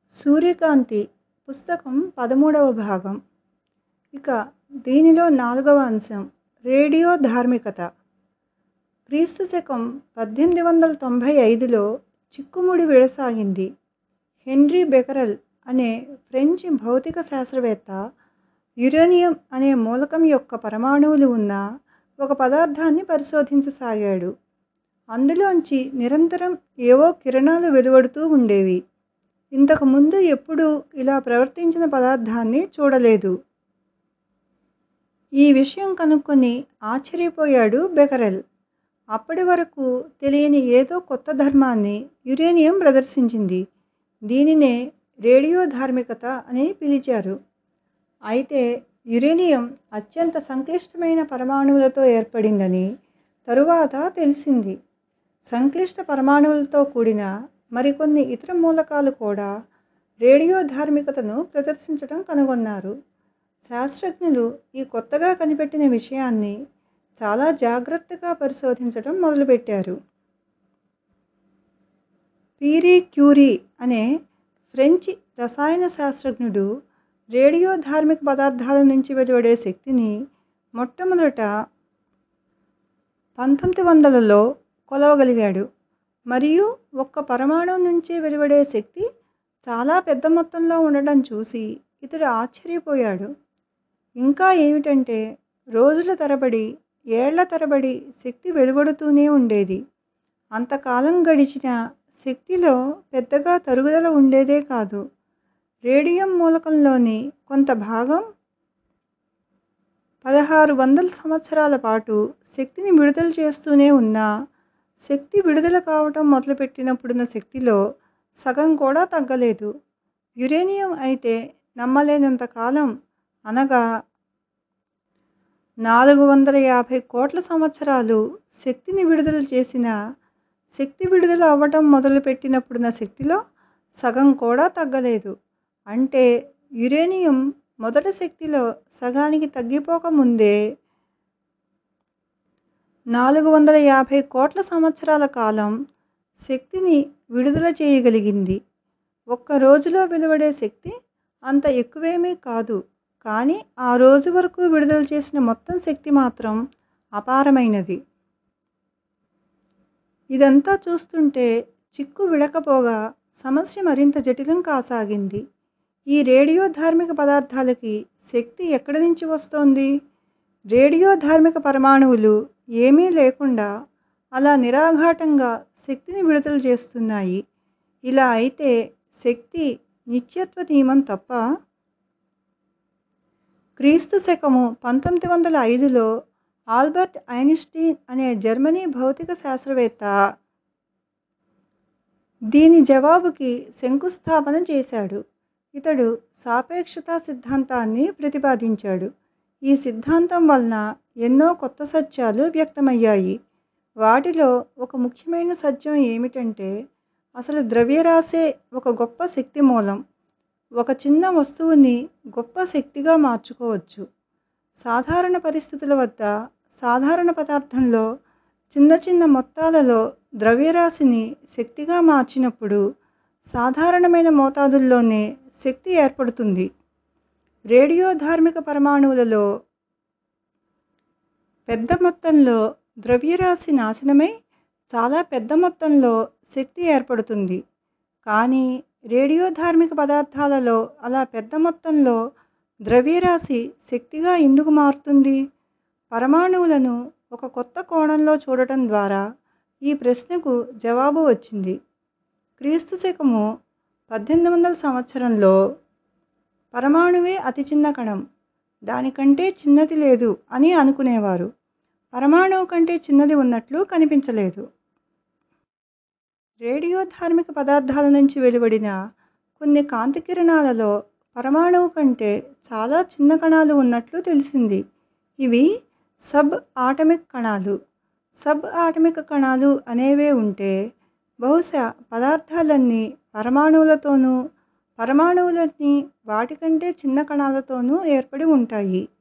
సూర్యకాంతి పుస్తకం పదమూడవ భాగం ఇక దీనిలో నాలుగవ అంశం రేడియో ధార్మికత క్రీస్తు శకం పద్దెనిమిది వందల తొంభై ఐదులో చిక్కుముడి విడసాగింది హెన్రీ బెకరల్ అనే ఫ్రెంచ్ భౌతిక శాస్త్రవేత్త యురేనియం అనే మూలకం యొక్క పరమాణువులు ఉన్న ఒక పదార్థాన్ని పరిశోధించసాగాడు అందులోంచి నిరంతరం ఏవో కిరణాలు వెలువడుతూ ఉండేవి ఇంతకుముందు ఎప్పుడూ ఇలా ప్రవర్తించిన పదార్థాన్ని చూడలేదు ఈ విషయం కనుక్కొని ఆశ్చర్యపోయాడు బెకరెల్ అప్పటి వరకు తెలియని ఏదో కొత్త ధర్మాన్ని యురేనియం ప్రదర్శించింది దీనినే రేడియో ధార్మికత అని పిలిచారు అయితే యురేనియం అత్యంత సంక్లిష్టమైన పరమాణువులతో ఏర్పడిందని తరువాత తెలిసింది సంక్లిష్ట పరమాణువులతో కూడిన మరికొన్ని ఇతర మూలకాలు కూడా రేడియో ధార్మికతను ప్రదర్శించడం కనుగొన్నారు శాస్త్రజ్ఞులు ఈ కొత్తగా కనిపెట్టిన విషయాన్ని చాలా జాగ్రత్తగా పరిశోధించడం మొదలుపెట్టారు పీరీ క్యూరీ అనే ఫ్రెంచ్ రసాయన శాస్త్రజ్ఞుడు రేడియో ధార్మిక పదార్థాల నుంచి వెలువడే శక్తిని మొట్టమొదట పంతొమ్మిది వందలలో కొలవగలిగాడు మరియు ఒక్క పరమాణువు నుంచి వెలువడే శక్తి చాలా పెద్ద మొత్తంలో ఉండడం చూసి ఇతడు ఆశ్చర్యపోయాడు ఇంకా ఏమిటంటే రోజుల తరబడి ఏళ్ల తరబడి శక్తి వెలువడుతూనే ఉండేది అంతకాలం గడిచిన శక్తిలో పెద్దగా తరుగుదల ఉండేదే కాదు రేడియం మూలకంలోని కొంత భాగం పదహారు వందల సంవత్సరాల పాటు శక్తిని విడుదల చేస్తూనే ఉన్నా శక్తి విడుదల కావటం మొదలుపెట్టినప్పుడున్న శక్తిలో సగం కూడా తగ్గలేదు యురేనియం అయితే నమ్మలేనంత కాలం అనగా నాలుగు వందల యాభై కోట్ల సంవత్సరాలు శక్తిని విడుదల చేసిన శక్తి విడుదల అవ్వటం మొదలుపెట్టినప్పుడున్న శక్తిలో సగం కూడా తగ్గలేదు అంటే యురేనియం మొదటి శక్తిలో సగానికి తగ్గిపోకముందే నాలుగు వందల యాభై కోట్ల సంవత్సరాల కాలం శక్తిని విడుదల చేయగలిగింది ఒక్క రోజులో వెలువడే శక్తి అంత ఎక్కువేమీ కాదు కానీ ఆ రోజు వరకు విడుదల చేసిన మొత్తం శక్తి మాత్రం అపారమైనది ఇదంతా చూస్తుంటే చిక్కు విడకపోగా సమస్య మరింత జటిలం కాసాగింది ఈ రేడియో ధార్మిక పదార్థాలకి శక్తి ఎక్కడి నుంచి వస్తోంది రేడియో ధార్మిక పరమాణువులు ఏమీ లేకుండా అలా నిరాఘాటంగా శక్తిని విడుదల చేస్తున్నాయి ఇలా అయితే శక్తి నిత్యత్వ నియమం తప్ప క్రీస్తు శకము పంతొమ్మిది వందల ఐదులో ఆల్బర్ట్ ఐన్స్టీన్ అనే జర్మనీ భౌతిక శాస్త్రవేత్త దీని జవాబుకి శంకుస్థాపన చేశాడు ఇతడు సాపేక్షతా సిద్ధాంతాన్ని ప్రతిపాదించాడు ఈ సిద్ధాంతం వలన ఎన్నో కొత్త సత్యాలు వ్యక్తమయ్యాయి వాటిలో ఒక ముఖ్యమైన సత్యం ఏమిటంటే అసలు ద్రవ్యరాశే ఒక గొప్ప శక్తి మూలం ఒక చిన్న వస్తువుని గొప్ప శక్తిగా మార్చుకోవచ్చు సాధారణ పరిస్థితుల వద్ద సాధారణ పదార్థంలో చిన్న చిన్న మొత్తాలలో ద్రవ్యరాశిని శక్తిగా మార్చినప్పుడు సాధారణమైన మోతాదుల్లోనే శక్తి ఏర్పడుతుంది రేడియో ధార్మిక పరమాణువులలో పెద్ద మొత్తంలో ద్రవ్యరాశి నాశనమై చాలా పెద్ద మొత్తంలో శక్తి ఏర్పడుతుంది కానీ రేడియో ధార్మిక పదార్థాలలో అలా పెద్ద మొత్తంలో ద్రవ్యరాశి శక్తిగా ఎందుకు మారుతుంది పరమాణువులను ఒక కొత్త కోణంలో చూడటం ద్వారా ఈ ప్రశ్నకు జవాబు వచ్చింది క్రీస్తు శకము పద్దెనిమిది వందల సంవత్సరంలో పరమాణువే అతి చిన్న కణం దానికంటే చిన్నది లేదు అని అనుకునేవారు పరమాణువు కంటే చిన్నది ఉన్నట్లు కనిపించలేదు రేడియో ధార్మిక పదార్థాల నుంచి వెలువడిన కొన్ని కాంతి కిరణాలలో పరమాణువు కంటే చాలా చిన్న కణాలు ఉన్నట్లు తెలిసింది ఇవి సబ్ ఆటమిక్ కణాలు సబ్ ఆటమిక్ కణాలు అనేవే ఉంటే బహుశా పదార్థాలన్నీ పరమాణువులతోనూ పరమాణువులన్నీ వాటికంటే చిన్న కణాలతోనూ ఏర్పడి ఉంటాయి